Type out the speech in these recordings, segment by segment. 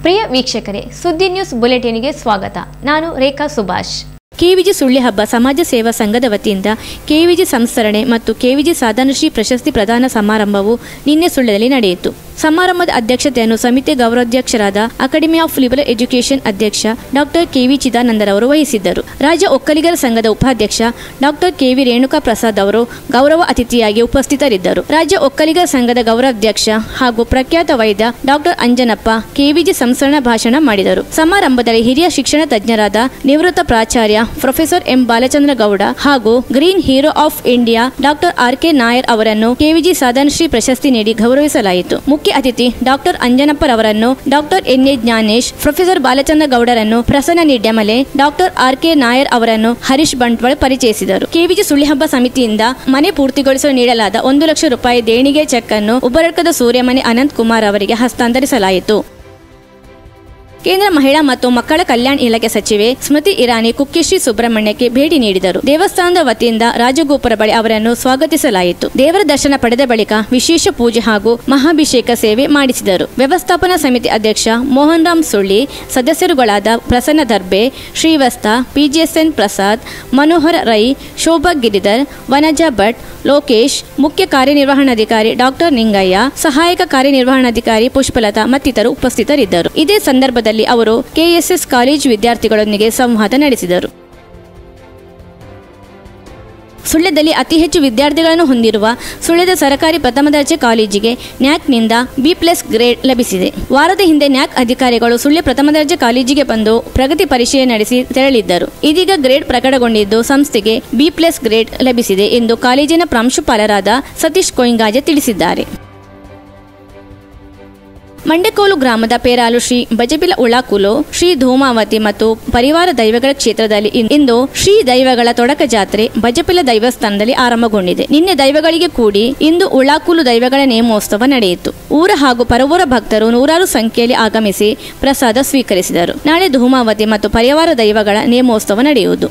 ಪ್ರಿಯ ವೀಕ್ಷಕರೇ ಸುದ್ದಿ ನ್ಯೂಸ್ ಬುಲೆಟಿನ್ಗೆ ಸ್ವಾಗತ ನಾನು ರೇಖಾ ಸುಭಾಷ್ ಕೆವಿಜಿ ಸುಳ್ಳಿ ಹಬ್ಬ ಸಮಾಜ ಸೇವಾ ಸಂಘದ ವತಿಯಿಂದ ಕೆವಿಜಿ ಸಂಸ್ಮರಣೆ ಮತ್ತು ಕೆವಿಜಿ ಸಾಧನಶ್ರೀ ಪ್ರಶಸ್ತಿ ಪ್ರದಾನ ಸಮಾರಂಭವು ನಿನ್ನೆ ಸುಳ್ಯದಲ್ಲಿ ನಡೆಯಿತು ಸಮಾರಂಭದ ಅಧ್ಯಕ್ಷತೆಯನ್ನು ಸಮಿತಿ ಗೌರವಾಧ್ಯಕ್ಷರಾದ ಅಕಾಡೆಮಿ ಆಫ್ ಲಿಬರಲ್ ಎಜುಕೇಷನ್ ಅಧ್ಯಕ್ಷ ಡಾಕ್ಟರ್ ಕೆವಿ ಚಿದಾನಂದರವರು ವಹಿಸಿದ್ದರು ರಾಜ್ಯ ಒಕ್ಕಲಿಗರ ಸಂಘದ ಉಪಾಧ್ಯಕ್ಷ ಡಾಕ್ಟರ್ ಕೆವಿ ರೇಣುಕಾ ಪ್ರಸಾದ್ ಅವರು ಗೌರವ ಅತಿಥಿಯಾಗಿ ಉಪಸ್ಥಿತರಿದ್ದರು ರಾಜ್ಯ ಒಕ್ಕಲಿಗರ ಸಂಘದ ಗೌರವಾಧ್ಯಕ್ಷ ಹಾಗೂ ಪ್ರಖ್ಯಾತ ವೈದ್ಯ ಡಾಕ್ಟರ್ ಅಂಜನಪ್ಪ ಕೆವಿಜಿ ಸಂಸ್ಮರಣ ಭಾಷಣ ಮಾಡಿದರು ಸಮಾರಂಭದಲ್ಲಿ ಹಿರಿಯ ಶಿಕ್ಷಣ ತಜ್ಞರಾದ ನಿವೃತ್ತ ಪ್ರಾಚಾರ್ಯ ಪ್ರೊಫೆಸರ್ ಎಂ ಬಾಲಚಂದ್ರ ಗೌಡ ಹಾಗೂ green hero of India doctor R K Nair ಅವರನ್ನು ಕೆವಿಜಿ ಸಾಧನಶ್ರೀ ಪ್ರಶಸ್ತಿ ನೀಡಿ ಗೌರವಿಸಲಾಯಿತು ಮುಖ್ಯ ಅತಿಥಿ ಡಾಕ್ಟರ್ ಅಂಜನಪ್ಪರವರನ್ನು doctor N A Jnanesh professor Balachandra ಗೌಡರನ್ನು Prasanna Nidyamale doctor R K Nair ಅವರನ್ನು ಹರೀಶ್ ಬಂಟ್ವಾಳ್ ಪರಿಚಯಿಸಿದರು ಕೆವಿಜಿ ಸುಳ್ಳಿಹಬ್ಬ ಸಮಿತಿಯಿಂದ ಮನೆ ಪೂರ್ತಿಗೊಳಿಸಲು ನೀಡಲಾದ ಒಂದು ಲಕ್ಷ ರೂಪಾಯಿ ದೇಣಿಗೆ ಚೆಕ್ ಅನ್ನು ಉಪರಡ್ಕದ ಸೂರ್ಯಮನೆ ಅನಂತ್ ಕುಮಾರ್ ಅವರಿಗೆ ಹಸ್ತಾಂತರಿಸಲಾಯಿತು ಕೇಂದ್ರ ಮಹಿಳಾ ಮತ್ತು ಮಕ್ಕಳ ಕಲ್ಯಾಣ ಇಲಾಖೆ ಸಚಿವೆ ಸ್ಮೃತಿ ಇರಾನಿ ಕುಕ್ಕಿಶ್ರೀ ಸುಬ್ರಹ್ಮಣ್ಯಕ್ಕೆ ಭೇಟಿ ನೀಡಿದರು ದೇವಸ್ಥಾನದ ವತಿಯಿಂದ ರಾಜಗೋಪುರ ಬಳಿ ಅವರನ್ನು ಸ್ವಾಗತಿಸಲಾಯಿತು ದೇವರ ದರ್ಶನ ಪಡೆದ ಬಳಿಕ ವಿಶೇಷ ಪೂಜೆ ಹಾಗೂ ಮಹಾಭಿಷೇಕ ಸೇವೆ ಮಾಡಿಸಿದರು ವ್ಯವಸ್ಥಾಪನಾ ಸಮಿತಿ ಅಧ್ಯಕ್ಷ ಮೋಹನ್ ರಾಮ್ ಸುಳ್ಳಿ ಸದಸ್ಯರುಗಳಾದ ಪ್ರಸನ್ನ ದರ್ಬೆ ಶ್ರೀವಸ್ತ ಪಿಜಿಎಸ್ಎನ್ ಪ್ರಸಾದ್ ಮನೋಹರ ರೈ ಶೋಭಾ ಗಿರಿಧರ್ ವನಜಾ ಭಟ್ ಲೋಕೇಶ್ ಮುಖ್ಯ ಕಾರ್ಯನಿರ್ವಹಣಾಧಿಕಾರಿ ಡಾಕ್ಟರ್ ನಿಂಗಯ್ಯ ಸಹಾಯಕ ಕಾರ್ಯನಿರ್ವಹಣಾಧಿಕಾರಿ ಪುಷ್ಪಲತಾ ಮತ್ತಿತರರು ಉಪಸ್ಥಿತರಿದ್ದರು ಇದೇ ಸಂದರ್ಭದಲ್ಲಿ ಅವರು ಕೆಎಸ್ಎಸ್ ಕಾಲೇಜು ವಿದ್ಯಾರ್ಥಿಗಳೊಂದಿಗೆ ಸಂವಾದ ನಡೆಸಿದರು ಸುಳ್ಯದಲ್ಲಿ ಅತಿ ಹೆಚ್ಚು ವಿದ್ಯಾರ್ಥಿಗಳನ್ನು ಹೊಂದಿರುವ ಸುಳ್ಯದ ಸರ್ಕಾರಿ ಪ್ರಥಮ ದರ್ಜೆ ಕಾಲೇಜಿಗೆ ನ್ಯಾಕ್ನಿಂದ ಬಿ ಪ್ಲಸ್ ಗ್ರೇಡ್ ಲಭಿಸಿದೆ ವಾರದ ಹಿಂದೆ ನ್ಯಾಕ್ ಅಧಿಕಾರಿಗಳು ಸುಳ್ಯ ಪ್ರಥಮ ದರ್ಜೆ ಕಾಲೇಜಿಗೆ ಬಂದು ಪ್ರಗತಿ ಪರಿಶೀಲನೆ ನಡೆಸಿ ತೆರಳಿದ್ದರು ಇದೀಗ ಗ್ರೇಡ್ ಪ್ರಕಟಗೊಂಡಿದ್ದು ಸಂಸ್ಥೆಗೆ ಬಿ ಪ್ಲಸ್ ಗ್ರೇಡ್ ಲಭಿಸಿದೆ ಎಂದು ಕಾಲೇಜಿನ ಪ್ರಾಂಶುಪಾಲರಾದ ಸತೀಶ್ ಕೊಯಿಂಗಾಜೆ ತಿಳಿಸಿದ್ದಾರೆ ಮಂಡೆಕೋಲು ಗ್ರಾಮದ ಪೇರಾಲು ಶ್ರೀ ಬಜಬಿಲ ಉಳಾಕುಲು ಶ್ರೀ ಧೂಮಾವತಿ ಮತ್ತು ಪರಿವಾರ ದೈವಗಳ ಕ್ಷೇತ್ರದಲ್ಲಿ ಇನ್- ಇಂದು ಶ್ರೀ ದೈವಗಳ ತೊಡಕ ಜಾತ್ರೆ ಬಜಪಿಲ ದೈವಸ್ಥಾನದಲ್ಲಿ ಆರಂಭಗೊಂಡಿದೆ ನಿನ್ನೆ ದೈವಗಳಿಗೆ ಕೂಡಿ ಇಂದು ಉಳಾಕುಲು ದೈವಗಳ ನೇಮೋತ್ಸವ ನಡೆಯಿತು ಊರ ಹಾಗೂ ಪರವೂರ ಭಕ್ತರು ನೂರಾರು ಸಂಖ್ಯೆಯಲ್ಲಿ ಆಗಮಿಸಿ ಪ್ರಸಾದ ಸ್ವೀಕರಿಸಿದರು ನಾಳೆ ಧೂಮಾವತಿ ಮತ್ತು ಪರಿವಾರ ದೈವಗಳ ನೇಮೋತ್ಸವ ನಡೆಯುವುದು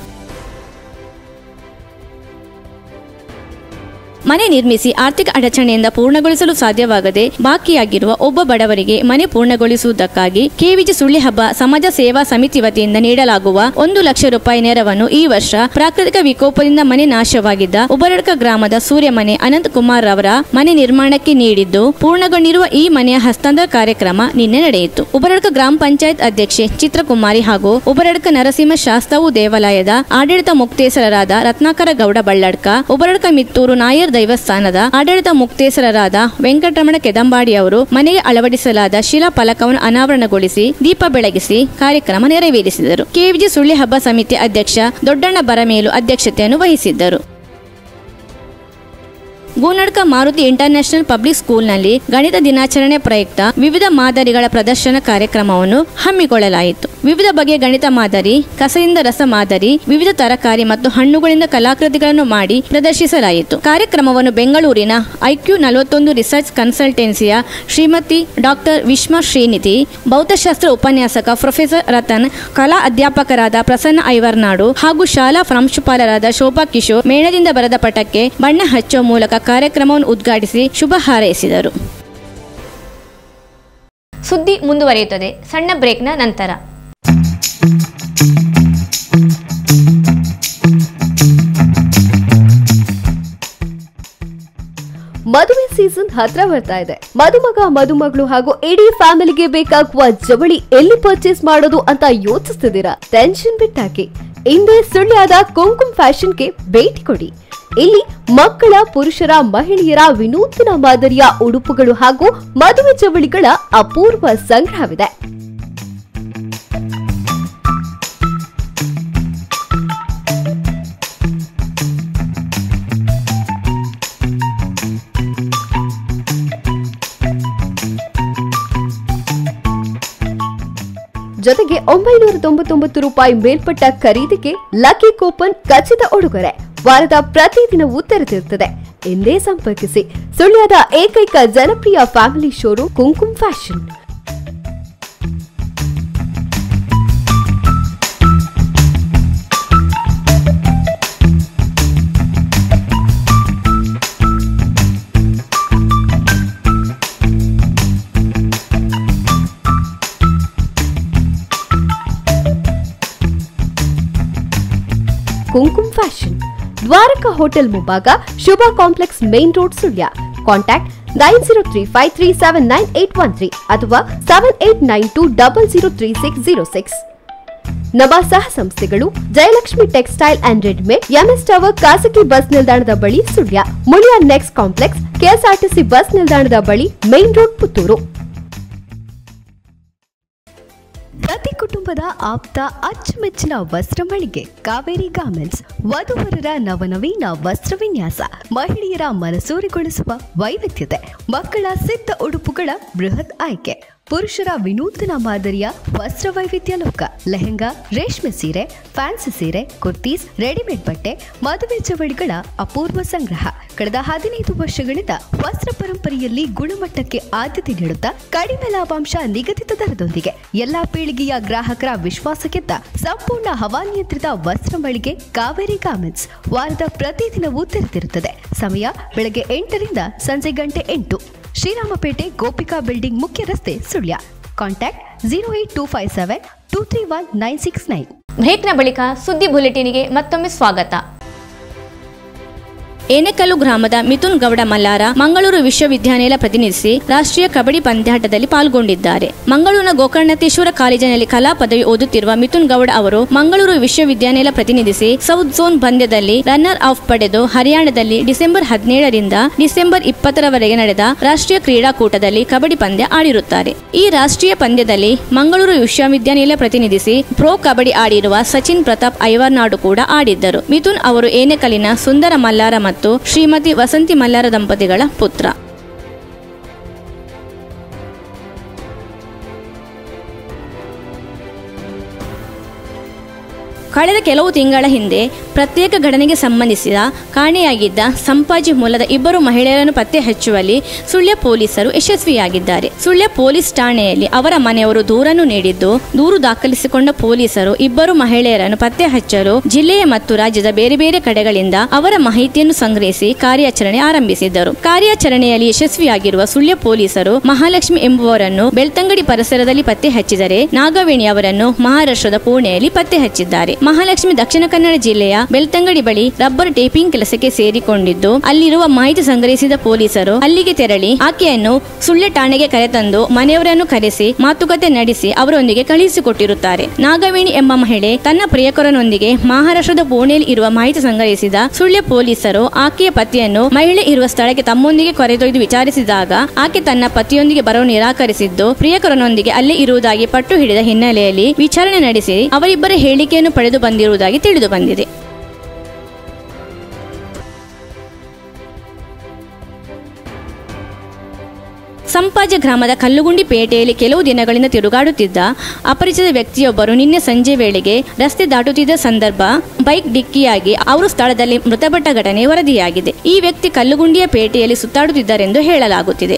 ಮನೆ ನಿರ್ಮಿಸಿ ಆರ್ಥಿಕ ಅಡಚಣೆಯಿಂದ ಪೂರ್ಣಗೊಳಿಸಲು ಸಾಧ್ಯವಾಗದೆ ಬಾಕಿಯಾಗಿರುವ ಒಬ್ಬ ಬಡವರಿಗೆ ಮನೆ ಪೂರ್ಣಗೊಳಿಸುವುದಕ್ಕಾಗಿ ಕೆವಿಜಿ ಸುಳ್ಳಿ ಹಬ್ಬ ಸಮಾಜ ಸೇವಾ ಸಮಿತಿ ವತಿಯಿಂದ ನೀಡಲಾಗುವ ಒಂದು ಲಕ್ಷ ರೂಪಾಯಿ ನೆರವನ್ನು ಈ ವರ್ಷ ಪ್ರಾಕೃತಿಕ ವಿಕೋಪದಿಂದ ಮನೆ ನಾಶವಾಗಿದ್ದ ಉಬರಡ್ಕ ಗ್ರಾಮದ ಸೂರ್ಯಮನೆ ಅನಂತ್ ಕುಮಾರ್ ಅವರ ಮನೆ ನಿರ್ಮಾಣಕ್ಕೆ ನೀಡಿದ್ದು ಪೂರ್ಣಗೊಂಡಿರುವ ಈ ಮನೆಯ ಹಸ್ತಾಂತರ ಕಾರ್ಯಕ್ರಮ ನಿನ್ನೆ ನಡೆಯಿತು ಉಬರಡ್ಕ ಗ್ರಾಮ ಪಂಚಾಯತ್ ಅಧ್ಯಕ್ಷೆ ಚಿತ್ರಕುಮಾರಿ ಹಾಗೂ ಉಬರಡ್ಕ ನರಸಿಂಹ ಶಾಸ್ತವು ದೇವಾಲಯದ ಆಡಳಿತ ಮುಕ್ತೇಸರರಾದ ರತ್ನಾಕರ ಗೌಡ ಬಳ್ಳಡ್ಕ ಉಬರಡ್ಕ ಮಿತ್ತೂರು ನಾಯರ್ ದೈವಸ್ಥಾನದ ಆಡಳಿತ ಮುಕ್ತೇಸರರಾದ ವೆಂಕಟರಮಣ ಕೆದಂಬಾಡಿ ಅವರು ಮನೆಗೆ ಅಳವಡಿಸಲಾದ ಶಿಲಾ ಫಲಕವನ್ನು ಅನಾವರಣಗೊಳಿಸಿ ದೀಪ ಬೆಳಗಿಸಿ ಕಾರ್ಯಕ್ರಮ ನೆರವೇರಿಸಿದರು ಕೆವಿಜಿ ಸುಳ್ಳಿ ಹಬ್ಬ ಸಮಿತಿ ಅಧ್ಯಕ್ಷ ದೊಡ್ಡಣ್ಣ ಬರಮೇಲು ಅಧ್ಯಕ್ಷತೆಯನ್ನು ವಹಿಸಿದ್ದರು ಗೂನಡ್ಕ ಮಾರುತಿ ಇಂಟರ್ನ್ಯಾಷನಲ್ ಪಬ್ಲಿಕ್ ಸ್ಕೂಲ್ನಲ್ಲಿ ಗಣಿತ ದಿನಾಚರಣೆ ಪ್ರಯುಕ್ತ ವಿವಿಧ ಮಾದರಿಗಳ ಪ್ರದರ್ಶನ ಕಾರ್ಯಕ್ರಮವನ್ನು ಹಮ್ಮಿಕೊಳ್ಳಲಾಯಿತು ವಿವಿಧ ಬಗೆಯ ಗಣಿತ ಮಾದರಿ ಕಸದಿಂದ ರಸ ಮಾದರಿ ವಿವಿಧ ತರಕಾರಿ ಮತ್ತು ಹಣ್ಣುಗಳಿಂದ ಕಲಾಕೃತಿಗಳನ್ನು ಮಾಡಿ ಪ್ರದರ್ಶಿಸಲಾಯಿತು ಕಾರ್ಯಕ್ರಮವನ್ನು ಬೆಂಗಳೂರಿನ ಐಕ್ಯೂ ನಲವತ್ತೊಂದು ರಿಸರ್ಚ್ ಕನ್ಸಲ್ಟೆನ್ಸಿಯ ಶ್ರೀಮತಿ ಡಾಕ್ಟರ್ ವಿಶ್ಮ ಶ್ರೀನಿಧಿ ಭೌತಶಾಸ್ತ್ರ ಉಪನ್ಯಾಸಕ ಪ್ರೊಫೆಸರ್ ರತನ್ ಕಲಾ ಅಧ್ಯಾಪಕರಾದ ಪ್ರಸನ್ನ ಐವರ್ನಾಡು ಹಾಗೂ ಶಾಲಾ ಪ್ರಾಂಶುಪಾಲರಾದ ಶೋಭಾ ಕಿಶೋರ್ ಮೇಣದಿಂದ ಬರೆದ ಪಟಕ್ಕೆ ಬಣ್ಣ ಹಚ್ಚುವ ಮೂಲಕ ಕಾರ್ಯಕ್ರಮವನ್ನು ಉದ್ಘಾಟಿಸಿ ಶುಭ ಹಾರೈಸಿದರು ಸುದ್ದಿ ಮುಂದುವರಿಯುತ್ತದೆ ಸಣ್ಣ ಬ್ರೇಕ್ನ ನಂತರ ಮದುವೆ ಸೀಸನ್ ಹತ್ರ ಬರ್ತಾ ಇದೆ ಮದುಮಗ ಮದುಮಗಳು ಹಾಗೂ ಇಡೀ ಫ್ಯಾಮಿಲಿಗೆ ಬೇಕಾಗುವ ಜವಳಿ ಎಲ್ಲಿ ಪರ್ಚೇಸ್ ಮಾಡೋದು ಅಂತ ಯೋಚಿಸ್ತಿದ್ದೀರಾ ಟೆನ್ಷನ್ ಬಿಟ್ಟಾಕಿ ಇಂದೇ ಸುಳ್ಯದ ಕುಂಕುಮ್ ಫ್ಯಾಷನ್ಗೆ ಭೇಟಿ ಕೊಡಿ ಇಲ್ಲಿ ಮಕ್ಕಳ ಪುರುಷರ ಮಹಿಳೆಯರ ವಿನೂತನ ಮಾದರಿಯ ಉಡುಪುಗಳು ಹಾಗೂ ಮದುವೆ ಜವಳಿಗಳ ಅಪೂರ್ವ ಸಂಗ್ರಹವಿದೆ ಜೊತೆಗೆ ಒಂಬೈನೂರ ತೊಂಬತ್ತೊಂಬತ್ತು ರೂಪಾಯಿ ಮೇಲ್ಪಟ್ಟ ಖರೀದಿಗೆ ಲಕ್ಕಿ ಕೂಪನ್ ಖಚಿತ ಉಡುಗೊರೆ ವಾರದ ಪ್ರತಿದಿನವೂ ತೆರೆದಿರುತ್ತದೆ ಎಂದೇ ಸಂಪರ್ಕಿಸಿ ಸುಳ್ಯದ ಏಕೈಕ ಜನಪ್ರಿಯ family showroom Kunkum fashion Kunkum fashion Dwaraka hotel ಮುಂಭಾಗ Shubha complex main road Sullia contact nine zero three five three seven nine eight one three ಅಥವಾ seven eight nine two double zero three six zero six ನಮ್ಮ ಸಹ ಸಂಸ್ಥೆಗಳು Jayalakshmi textile and readymade MS tower ಖಾಸಗಿ bus ನಿಲ್ದಾಣದ ಬಳಿ Sullia Muliya next complex KSRTC bus ನಿಲ್ದಾಣದ ಬಳಿ main road Puttur ಪ್ರತಿ ಕುಟುಂಬದ ಆಪ್ತ ಅಚ್ಚುಮೆಚ್ಚಿನ ವಸ್ತ್ರ ಮಳಿಗೆ ಕಾವೇರಿ ಗಾರ್ಮೆಂಟ್ಸ್ ವಧುವರರ ನವನವೀನ ವಸ್ತ್ರ ವಿನ್ಯಾಸ ಮಹಿಳೆಯರ ಮನಸೂರೆಗೊಳಿಸುವ ವೈವಿಧ್ಯತೆ ಮಕ್ಕಳ ಸಿದ್ಧ ಉಡುಪುಗಳ ಬೃಹತ್ ಆಯ್ಕೆ ಪುರುಷರ ವಿನೂತನ ಮಾದರಿಯ ವಸ್ತ್ರ ವೈವಿಧ್ಯ ಲೋಕ ಲೆಹೆಂಗಾ ರೇಷ್ಮೆ ಸೀರೆ ಫ್ಯಾನ್ಸಿ ಸೀರೆ ಕುರ್ತೀಸ್ ರೆಡಿಮೇಡ್ ಬಟ್ಟೆ ಮದುವೆ ಜವಳಿಗಳ ಅಪೂರ್ವ ಸಂಗ್ರಹ ಕಳೆದ ಹದಿನೈದು ವರ್ಷಗಳಿಂದ ವಸ್ತ್ರ ಪರಂಪರೆಯಲ್ಲಿ ಗುಣಮಟ್ಟಕ್ಕೆ ಆದ್ಯತೆ ನೀಡುತ್ತಾ ಕಡಿಮೆ ಲಾಭಾಂಶ ನಿಗದಿತ ದರದೊಂದಿಗೆ ಎಲ್ಲಾ ಪೀಳಿಗೆಯ ಗ್ರಾಹಕರ ವಿಶ್ವಾಸ ಗೆದ್ದ ಸಂಪೂರ್ಣ ಹವಾನಿಯಂತ್ರಿತ ವಸ್ತ್ರ ಮಳಿಗೆ ಕಾವೇರಿ ಗಾರ್ಮೆಂಟ್ಸ್ ವಾರದ ಪ್ರತಿದಿನವೂ ತೆರೆದಿರುತ್ತದೆ ಸಮಯ ಬೆಳಗ್ಗೆ ಎಂಟರಿಂದ ಸಂಜೆ ಗಂಟೆ ಎಂಟು ಶ್ರೀರಾಮಪೇಟೆ ಗೋಪಿಕಾ ಬಿಲ್ಡಿಂಗ್ ಮುಖ್ಯ ರಸ್ತೆ Sullia contact zero eight two five seven two three one nine six nine ಬ್ರೇಕ್ನ ಬಳಿಕ ಸುದ್ದಿ ಬುಲೆಟಿನ್ಗೆ ಮತ್ತೊಮ್ಮೆ ಸ್ವಾಗತ ಏನೆಕಲ್ಲು ಗ್ರಾಮದ ಮಿಥುನ್ ಗೌಡ ಮಲ್ಲಾರ ಮಂಗಳೂರು ವಿಶ್ವವಿದ್ಯಾನಿಲಯ ಪ್ರತಿನಿಧಿಸಿ ರಾಷ್ಟ್ರೀಯ ಕಬಡ್ಡಿ ಪಂದ್ಯಾಟದಲ್ಲಿ ಪಾಲ್ಗೊಂಡಿದ್ದಾರೆ ಮಂಗಳೂರಿನ ಗೋಕರ್ಣತೇಶ್ವರ ಕಾಲೇಜಿನಲ್ಲಿ ಕಲಾ ಪದವಿ ಓದುತ್ತಿರುವ ಮಿಥುನ್ ಗೌಡ ಅವರು ಮಂಗಳೂರು ವಿಶ್ವವಿದ್ಯಾನಿಲಯ ಪ್ರತಿನಿಧಿಸಿ ಸೌತ್ ಝೋನ್ ಪಂದ್ಯದಲ್ಲಿ ರನ್ನರ್ ಆಫ್ ಪಡೆದು ಹರಿಯಾಣದಲ್ಲಿ ಡಿಸೆಂಬರ್ ಹದಿನೇಳರಿಂದ ಡಿಸೆಂಬರ್ ಇಪ್ಪತ್ತರವರೆಗೆ ನಡೆದ ರಾಷ್ಟ್ರೀಯ ಕ್ರೀಡಾಕೂಟದಲ್ಲಿ ಕಬಡ್ಡಿ ಪಂದ್ಯ ಆಡಿರುತ್ತಾರೆ ಈ ರಾಷ್ಟ್ರೀಯ ಪಂದ್ಯದಲ್ಲಿ ಮಂಗಳೂರು ವಿಶ್ವವಿದ್ಯಾನಿಲಯ ಪ್ರತಿನಿಧಿಸಿ ಪ್ರೋ ಕಬಡ್ಡಿ ಆಡಿರುವ ಸಚಿನ್ ಪ್ರತಾಪ್ ಐವರ್ನಾಡು ಕೂಡ ಆಡಿದ್ದರು ಮಿಥುನ್ ಅವರು ಏನೆಕಲ್ಲಿನ ಸುಂದರ ಮಲ್ಲಾರ ಮತ್ತು ಶ್ರೀಮತಿ ವಸಂತಿ ಮಲ್ಲಾರ ದಂಪತಿಗಳ ಪುತ್ರ ಕಳೆದ ಕೆಲವು ತಿಂಗಳ ಹಿಂದೆ ಪ್ರತ್ಯೇಕ ಘಟನೆಗೆ ಸಂಬಂಧಿಸಿದ ಕಾಣೆಯಾಗಿದ್ದ ಸಂಪಾಜಿ ಮೂಲದ ಇಬ್ಬರು ಮಹಿಳೆಯರನ್ನು ಪತ್ತೆ ಹಚ್ಚುವಲ್ಲಿ ಸುಳ್ಯ ಪೊಲೀಸರು ಯಶಸ್ವಿಯಾಗಿದ್ದಾರೆ ಸುಳ್ಯ ಪೊಲೀಸ್ ಠಾಣೆಯಲ್ಲಿ ಅವರ ಮನೆಯವರು ದೂರನ್ನು ನೀಡಿದ್ದು ದೂರು ದಾಖಲಿಸಿಕೊಂಡ ಪೊಲೀಸರು ಇಬ್ಬರು ಮಹಿಳೆಯರನ್ನು ಪತ್ತೆ ಹಚ್ಚಲು ಜಿಲ್ಲೆಯ ಮತ್ತು ರಾಜ್ಯದ ಬೇರೆ ಬೇರೆ ಕಡೆಗಳಿಂದ ಅವರ ಮಾಹಿತಿಯನ್ನು ಸಂಗ್ರಹಿಸಿ ಕಾರ್ಯಾಚರಣೆ ಆರಂಭಿಸಿದ್ದರು ಕಾರ್ಯಾಚರಣೆಯಲ್ಲಿ ಯಶಸ್ವಿಯಾಗಿರುವ ಸುಳ್ಯ ಪೊಲೀಸರು ಮಹಾಲಕ್ಷ್ಮಿ ಎಂಬುವರನ್ನು ಬೆಳ್ತಂಗಡಿ ಪರಿಸರದಲ್ಲಿ ಪತ್ತೆ ಹಚ್ಚಿದರೆ ನಾಗವೇಣಿ ಅವರನ್ನು ಮಹಾರಾಷ್ಟ್ರದ ಪುಣೆಯಲ್ಲಿ ಪತ್ತೆ ಹಚ್ಚಿದ್ದಾರೆ ಮಹಾಲಕ್ಷ್ಮಿ ದಕ್ಷಿಣ ಕನ್ನಡ ಜಿಲ್ಲೆಯ ಬೆಳ್ತಂಗಡಿ ಬಳಿ ರಬ್ಬರ್ ಟೇಪಿಂಗ್ ಕೆಲಸಕ್ಕೆ ಸೇರಿಕೊಂಡಿದ್ದು ಅಲ್ಲಿರುವ ಮಾಹಿತಿ ಸಂಗ್ರಹಿಸಿದ ಪೊಲೀಸರು ಅಲ್ಲಿಗೆ ತೆರಳಿ ಆಕೆಯನ್ನು ಸುಳ್ಯ ಠಾಣೆಗೆ ಕರೆತಂದು ಮನೆಯವರನ್ನು ಕರೆಸಿ ಮಾತುಕತೆ ನಡೆಸಿ ಅವರೊಂದಿಗೆ ಕಳುಹಿಸಿಕೊಟ್ಟಿರುತ್ತಾರೆ ನಾಗವೇಣಿ ಎಂಬ ಮಹಿಳೆ ತನ್ನ ಪ್ರಿಯಕರನೊಂದಿಗೆ ಮಹಾರಾಷ್ಟ್ರದ ಪುಣೆಯಲ್ಲಿ ಇರುವ ಮಾಹಿತಿ ಸಂಗ್ರಹಿಸಿದ ಸುಳ್ಯ ಪೊಲೀಸರು ಆಕೆಯ ಪತಿಯನ್ನು ಮಹಿಳೆ ಇರುವ ಸ್ಥಳಕ್ಕೆ ತಮ್ಮೊಂದಿಗೆ ಕರೆದೊಯ್ದು ವಿಚಾರಿಸಿದಾಗ ಆಕೆ ತನ್ನ ಪತಿಯೊಂದಿಗೆ ಬರಲು ನಿರಾಕರಿಸಿದ್ದು ಪ್ರಿಯಕರನೊಂದಿಗೆ ಅಲ್ಲೇ ಇರುವುದಾಗಿ ಪಟ್ಟು ಹಿಡಿದ ಹಿನ್ನೆಲೆಯಲ್ಲಿ ವಿಚಾರಣೆ ನಡೆಸಿ ಅವರಿಬ್ಬರ ಹೇಳಿಕೆಯನ್ನು ಪಡೆದು ಬಂದಿರುವುದಾಗಿ ತಿಳಿದು ಬಂದಿದೆ ಸಂಪಾಜ ಗ್ರಾಮದ ಕಲ್ಲುಗುಂಡಿ ಪೇಟೆಯಲ್ಲಿ ಕೆಲವು ದಿನಗಳಿಂದ ತಿರುಗಾಡುತ್ತಿದ್ದ ಅಪರಿಚಿತ ವ್ಯಕ್ತಿಯೊಬ್ಬರು ನಿನ್ನೆ ಸಂಜೆ ವೇಳೆಗೆ ರಸ್ತೆ ದಾಟುತ್ತಿದ್ದ ಸಂದರ್ಭ ಬೈಕ್ ಡಿಕ್ಕಿಯಾಗಿ ಅವರು ಸ್ಥಳದಲ್ಲಿ ಮೃತಪಟ್ಟ ಘಟನೆ ವರದಿಯಾಗಿದೆ ಈ ವ್ಯಕ್ತಿ ಕಲ್ಲುಗುಂಡಿಯ ಪೇಟೆಯಲ್ಲಿ ಸುತ್ತಾಡುತ್ತಿದ್ದಾರೆಂದು ಹೇಳಲಾಗುತ್ತಿದೆ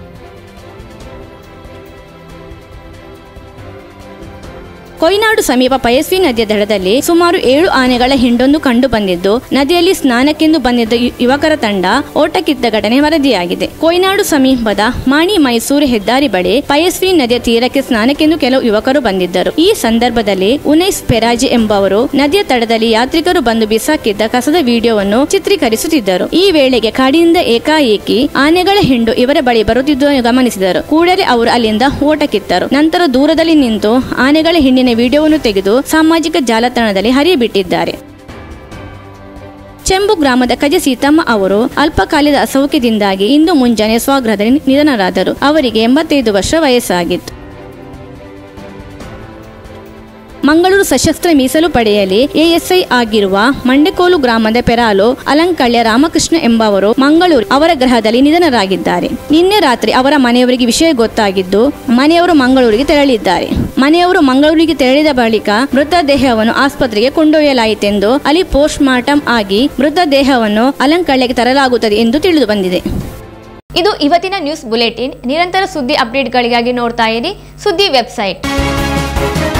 ಕೊಯ್ನಾಡು ಸಮೀಪ ಪಯಸ್ವಿ ನದಿಯ ದಡದಲ್ಲಿ ಸುಮಾರು ಏಳು ಆನೆಗಳ ಹಿಂಡೊಂದು ಕಂಡು ಬಂದಿದ್ದು ನದಿಯಲ್ಲಿ ಸ್ನಾನಕ್ಕೆಂದು ಬಂದಿದ್ದ ಯು- ಯುವಕರ ತಂಡ ಓಟಕ್ಕಿದ್ದ ಘಟನೆ ವರದಿಯಾಗಿದೆ ಕೊಯ್ನಾಡು ಸಮೀಪದ ಮಾಣಿ ಮೈಸೂರು ಹೆದ್ದಾರಿ ಬಳಿ ಪಯಸ್ವಿ ನದಿಯ ತೀರಕ್ಕೆ ಸ್ನಾನಕ್ಕೆಂದು ಕೆಲವು ಯುವಕರು ಬಂದಿದ್ದರು ಈ ಸಂದರ್ಭದಲ್ಲಿ ಉನೈಸ್ ಪೆರಾಜಿ ಎಂಬವರು ನದಿಯ ತಡದಲ್ಲಿ ಯಾತ್ರಿಕರು ಬಂದು ಬಿಸಾಕಿದ್ದ ಕಸದ ವಿಡಿಯೋವನ್ನು ಚಿತ್ರೀಕರಿಸುತ್ತಿದ್ದರು ಈ ವೇಳೆಗೆ ಕಾಡಿನಿಂದ ಏಕಾಏಕಿ ಆನೆಗಳ ಹಿಂಡು ಇವರ ಬಳಿ ಬರುತ್ತಿದ್ದುದನ್ನು ಗಮನಿಸಿದರು ಕೂಡಲೇ ಅವರು ಅಲ್ಲಿಂದ ಓಟಕ್ಕಿತ್ತರು ನಂತರ ದೂರದಲ್ಲಿ ನಿಂತು ಆನೆಗಳ ಹಿಂಡಿನ ವಿಡಿಯೋವನ್ನು ತೆಗೆದು ಸಾಮಾಜಿಕ ಜಾಲತಾಣದಲ್ಲಿ ಹರಿಯಬಿಟ್ಟಿದ್ದಾರೆ ಚೆಂಬು ಗ್ರಾಮದ ಕಜೆ ಸೀತಮ್ಮ ಅವರು ಅಲ್ಪಕಾಲದ ಅಸೌಖ್ಯದಿಂದಾಗಿ ಇಂದು ಮುಂಜಾನೆ ಸ್ವಗೃಹದಲ್ಲಿ ನಿಧನರಾದರು ಅವರಿಗೆ ಎಂಬತ್ತೈದು ವರ್ಷ ವಯಸ್ಸಾಗಿತ್ತು ಮಂಗಳೂರು ಸಶಸ್ತ್ರ ಮೀಸಲು ಪಡೆಯಲ್ಲಿ ಎಎಸ್ಐ ಆಗಿರುವ ಮಂಡೆಕೋಲು ಗ್ರಾಮದ ಪೆರಾಲು ಅಲಂಕಳ್ಯ ರಾಮಕೃಷ್ಣ ಎಂಬವರು ಮಂಗಳೂರು ಅವರ ಗ್ರಹದಲ್ಲಿ ನಿಧನರಾಗಿದ್ದಾರೆ ನಿನ್ನೆ ರಾತ್ರಿ ಅವರ ಮನೆಯವರಿಗೆ ವಿಷಯ ಗೊತ್ತಾಗಿದ್ದು ಮನೆಯವರು ಮಂಗಳೂರಿಗೆ ತೆರಳಿದ್ದಾರೆ ಮನೆಯವರು ಮಂಗಳೂರಿಗೆ ತೆರಳಿದ ಬಳಿಕ ಮೃತದೇಹವನ್ನು ಆಸ್ಪತ್ರೆಗೆ ಕೊಂಡೊಯ್ಯಲಾಯಿತೆಂದು ಅಲ್ಲಿ ಪೋಸ್ಟ್ ಮಾರ್ಟಮ್ ಆಗಿ ಮೃತದೇಹವನ್ನು ಅಲಂಕಳ್ಯಕ್ಕೆ ತರಲಾಗುತ್ತದೆ ಎಂದು ತಿಳಿದು ಬಂದಿದೆ ಇದು ಇವತ್ತಿನ ನ್ಯೂಸ್ ಬುಲೆಟಿನ್ ನಿರಂತರ ಸುದ್ದಿ ಅಪ್ಡೇಟ್ಗಳಿಗಾಗಿ ನೋಡ್ತಾ ಇರಿ ಸುದ್ದಿ ವೆಬ್ಸೈಟ್